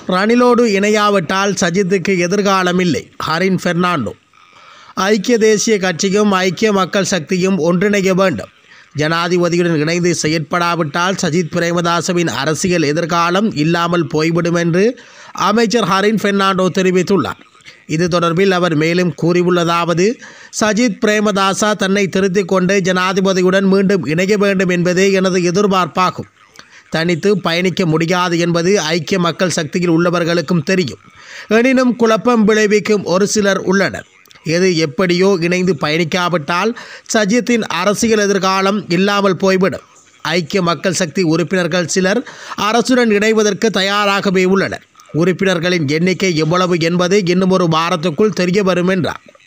ரணிலோடு இணையாவிட்டால் சஜித்துக்கு எதிர்காலம் இல்லை ஹரின் பெர்னாண்டோ ஐக்கிய தேசிய கட்சியும் ஐக்கிய மக்கள் சக்தியும் ஒன்றிணைய வேண்டும் ஜனாதிபதியுடன் இணைந்து செயற்படாவிட்டால் சஜித் பிரேமதாசவின் அரசியல் எதிர்காலம் இல்லாமல் போய்விடும் என்று அமைச்சர் ஹரின் பெர்னாண்டோ தெரிவித்துள்ளார் இது தொடர்பில் அவர் மேலும் கூறியுள்ளதாவது சஜித் பிரேமதாசா தன்னை திருத்திக் கொண்டு ஜனாதிபதியுடன் மீண்டும் இணைய வேண்டும் என்பதே எனது எதிர்பார்ப்பாகும் தனித்து பயணிக்க முடியாது என்பது ஐக்கிய மக்கள் சக்தியில் உள்ளவர்களுக்கும் தெரியும் எனினும் குழப்பம் விளைவிக்கும் ஒரு சிலர் உள்ளனர் எது எப்படியோ இணைந்து பயணிக்காவிட்டால் சஜித்தின் அரசியல் எதிர்காலம் இல்லாமல் போய்விடும் ஐக்கிய மக்கள் சக்தி உறுப்பினர்கள் சிலர் அரசுடன் இணைவதற்கு தயாராகவே உள்ளனர் உறுப்பினர்களின் எண்ணிக்கை எவ்வளவு என்பது இன்னும் ஒரு வாரத்துக்குள் தெரிய வரும் என்றார்